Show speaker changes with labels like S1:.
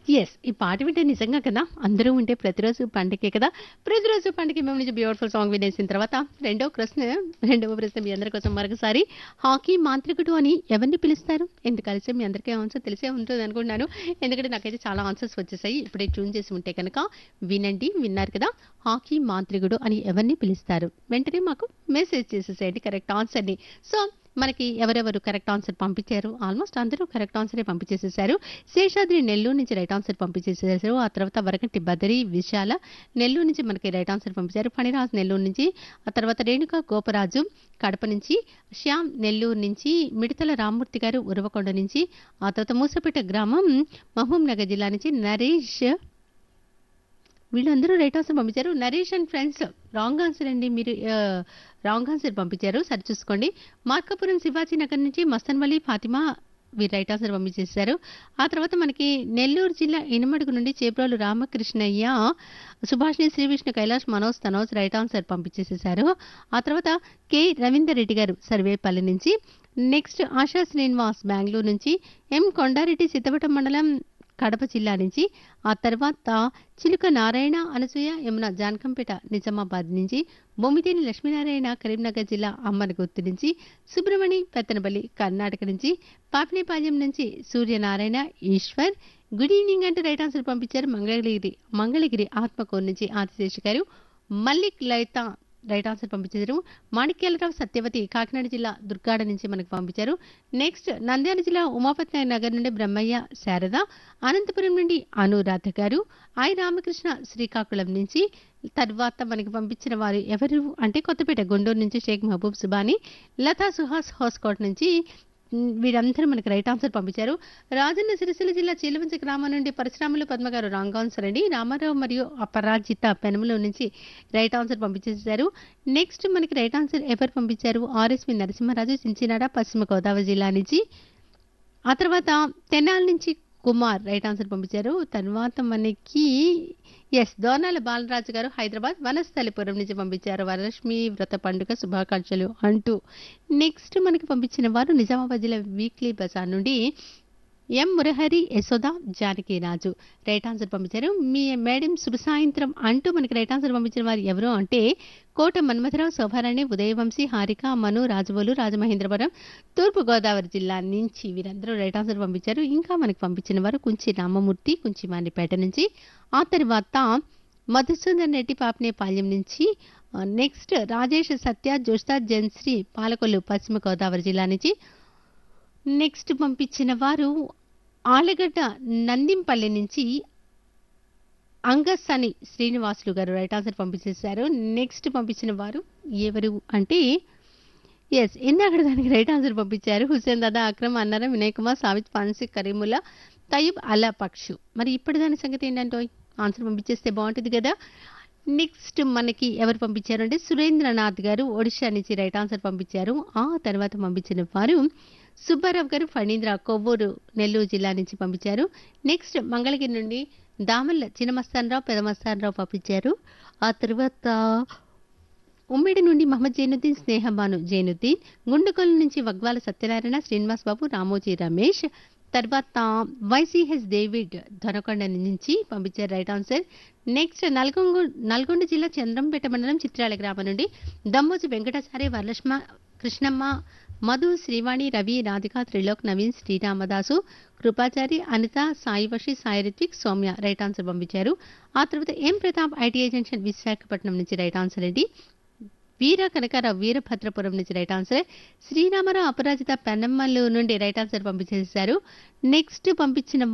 S1: Yes. ఈ పాట వింటే నిజంగా కదా! అందరూ ఉంటే ప్రతిరోజు పండగే కదా! ప్రతిరోజు పండగకి మేము నుంచి బ్యూటిఫుల్ సాంగ్ వినేసిన తర్వాత రెండో ప్రశ్న రెండవ ప్రశ్న మీ అందరి కోసం మరొకసారి హాకీ మాంత్రికుడు అని ఎవరిని పిలుస్తారు? ఎందుకలిసి మీ అందరికీ ఆన్సర్ తెలిసే ఉంటుంది అనుకుంటున్నాను. ఎందుకంటే నాకైతే చాలా ఆన్సర్స్ వచ్చేసాయి. ఇప్పుడే ట్యూన్ చేసి ఉంటే కనుక వినండి. విన్నారు కదా! హాకీ మాంత్రికుడు అని ఎవరిని పిలుస్తారు? వెంటనే మాకు మెసేజ్ చేసేసేయండి కరెక్ట్ ఆన్సర్‌ని. సో మనకి ఎవరెవరు కరెక్ట్ ఆన్సర్ పంపించారు? ఆల్మోస్ట్ అందరూ కరెక్ట్ ఆన్సరే పంపించేసేసారు. శేషాద్రి నెల్లూరు నుంచి రైట్ ఆన్సర్ పంపించేసేసారు. ఆ తర్వాత వరకటి బదరి, విశాల నెల్లూరు నుంచి మనకి రైట్ ఆన్సర్ పంపించారు. ఫణిరాజ్ నెల్లూరు నుంచి, ఆ తర్వాత రేణుక గోపరాజు కడప నుంచి, శ్యామ్ నెల్లూరు నుంచి, మిడతల రామ్మూర్తి గారు ఉరవకొండ నుంచి, ఆ తర్వాత మూసపేట గ్రామం మహబూబ్ నగర్ జిల్లా నుంచి నరేష్ వీళ్ళందరూ రైట్ ఆన్సర్ పంపించారు. Naresh and friends wrong answer అండి. మీరు ఆహ్, రాంగ్ ఆన్సర్ పంపించారు. సరిచూసుకోండి. మార్కాపురం శివాజీ నగర్ నుంచి మస్తన్ వలి ఫాతిమా వీరు రైట్ ఆన్సర్ పంపించేశారు. ఆ తర్వాత మనకి నెల్లూరు జిల్లా ఇనమడుగు నుండి చేబ్రోలు రామకృష్ణయ్య, సుభాషిణి శ్రీవిష్ణు కైలాష్ మనోజ్ తనోజ్ రైట్ ఆన్సర్ పంపించేసేశారు. ఆ తర్వాత కె రవీందర్ రెడ్డి గారు సర్వేపల్లి నుంచి, నెక్స్ట్ ఆశా శ్రీనివాస్ బెంగుళూరు నుంచి, ఎం కొండారెడ్డి సిద్ధవటం మండలం కడప జిల్లా నుంచి, ఆ తర్వాత చిలుక నారాయణ, అనసూయ, యమున జానకంపేట నిజామాబాద్ నుంచి, బొమ్మిదేని లక్ష్మీనారాయణ కరీంనగర్ జిల్లా అమ్మనగుర్తు నుంచి, సుబ్రమణి పెత్తనపల్లి కర్ణాటక నుంచి, పాపినేపాలెం నుంచి సూర్యనారాయణ, ఈశ్వర్ గుడ్ ఈవినింగ్ అంటూ రైట్ ఆన్సర్ పంపించారు. మంగళగిరి మంగళగిరి ఆత్మకూరు నుంచి ఆదిశేష్ గారు, మల్లిక్ లలిత రైట్ ఆన్సర్ పంపించారు. మాణిక్యాలరావు సత్యవతి కాకినాడ జిల్లా దుర్గాడ నుంచి మనకు పంపించారు. నెక్స్ట్ నంద్యాల జిల్లా ఉమాపతి నగర్ నుండి బ్రహ్మయ్య శారద, అనంతపురం నుండి అనురాధ గారు, ఐ రామకృష్ణ శ్రీకాకుళం నుంచి, తర్వాత మనకి పంపించిన వారు ఎవరు అంటే కొత్తపేట గుంటూరు నుంచి షేక్ మహబూబ్ సుబాని, లతా సుహాస్ హోస్కోట్ నుంచి హ్మ్, వీరందరూ మనకి రైట్ ఆన్సర్ పంపించారు. రాజన్న సిరిసిల్ల జిల్లా చీలవంచ గ్రామం నుండి పరశురాములు పద్మ గారు రాంగ్ ఆన్సర్ అండి. రామారావు మరియు అపరాజిత పెనమలో నుంచి రైట్ ఆన్సర్ పంపించేశారు. నెక్స్ట్ మనకి రైట్ ఆన్సర్ ఎవరు పంపించారు? ఆర్ఎస్వి నరసింహరాజు చించినాడ పశ్చిమ గోదావరి జిల్లా నుంచి, ఆ తర్వాత తెనాలి నుంచి కుమార్ రైట్ ఆన్సర్ పంపించారు. తర్వాత మనకి ఎస్ దోర్నాల బాలరాజు గారు హైదరాబాద్ వనస్థలిపురం నుంచి పంపించారు. వరలక్ష్మి వ్రత పండుగ శుభాకాంక్షలు అంటూ. నెక్స్ట్ మనకి పంపించిన వారు నిజామాబాద్ జిల్లా వీక్లీ బజార్ నుండి M Murahari, Yashoda, Janakiraju right answer పంపించారు. మీ మేడం శుభ సాయంత్రం అంటూ మనకి రైట్ ఆన్సర్ పంపించిన వారు ఎవరు అంటే కోట మన్మథరావు, శోభారాణి, ఉదయవంశీ, హారిక, మను, రాజవోలు, రాజమహేంద్రవరం, తూర్పు గోదావరి జిల్లా నుంచి వీరందరూ రైట్ ఆన్సర్ పంపించారు. ఇంకా మనకి పంపించిన వారు కుంచి రామమూర్తి, కుంచిమానిపేట నుంచి, ఆ తర్వాత మధుసూదన్ రెడ్డి పాపనేపాలెం నుంచి, ఆహ్, నెక్స్ట్ రాజేష్, సత్య, జోష్తా, జన్శ్రీ పాలకొల్లు పశ్చిమ గోదావరి జిల్లా నుంచి, నెక్స్ట్ పంపించిన వారు ఆలగడ్డ నందింపల్లి నుంచి అంగస్సని శ్రీనివాసులు గారు రైట్ ఆన్సర్ పంపించేశారు. నెక్స్ట్ పంపించిన వారు ఎవరు అంటే ఎస్ ఇందాకడ దానికి రైట్ ఆన్సర్ పంపించారు. హుసేన్ దాదా, అక్రమ్, అన్నారం, వినయ్ కుమార్, సావిత్, ఫాన్సీ, కరీముల్లా, తయ్యబ్ అల్లా పక్షు. మరి ఇప్పుడు దాని సంగతి ఏంటంటోయ్ ఆన్సర్ పంపించేస్తే బాగుంటుంది కదా! నెక్స్ట్ మనకి ఎవరు పంపించారు అంటే సురేంద్రనాథ్ గారు ఒడిషా నుంచి రైట్ ఆన్సర్ పంపించారు. ఆ తర్వాత పంపించిన వారు సుబ్బారావు గారు ఫణీంద్ర కొవ్వూరు నెల్లూరు జిల్లా నుంచి పంపించారు. నెక్స్ట్ మంగళగిరి నుండి దామల్ల చిన్నమస్తానరావు, పెదమస్తానరావు పంపించారు. ఆ తర్వాత ఉమ్మడి నుండి మహమ్మద్ జైనుద్దీన్, స్నేహబాను జైనుద్దీన్, గుండుకొల నుంచి వగ్వాల సత్యనారాయణ, శ్రీనివాస్ బాబు, రామోజీ రమేష్, తర్వాత వైసీహెచ్ డేవిడ్ దొనకొండ నుంచి పంపించారు రైట్ ఆన్సర్. నెక్స్ట్ నల్గొంగ నల్గొండ జిల్లా చంద్రంపేట మండలం చిత్రాల గ్రామం నుండి దమ్మోజు వెంకటాచారి, వరలక్ష్మ, కృష్ణమ్మ, మధు, శ్రీవాణి, రవి, రాధిక, త్రిలోక్, నవీన్, శ్రీరామదాసు, కృపాచారి, అనిత, సాయివషి, సాయి రిత్విక్, సౌమ్య రైట్ ఆన్సర్ పంపించారు. ఆ తర్వాత M Pratap ITI junction Visakhapatnam నుంచి రైట్ ఆన్సర్ అండి. వీర కనకారావు వీరభద్రపురం నుంచి రైట్ ఆన్సర్. శ్రీరామరావు అపరాజిత పెన్నమ్మలు నుండి రైట్ ఆన్సర్ పంపించేశారు. నెక్స్ట్ పంపించిన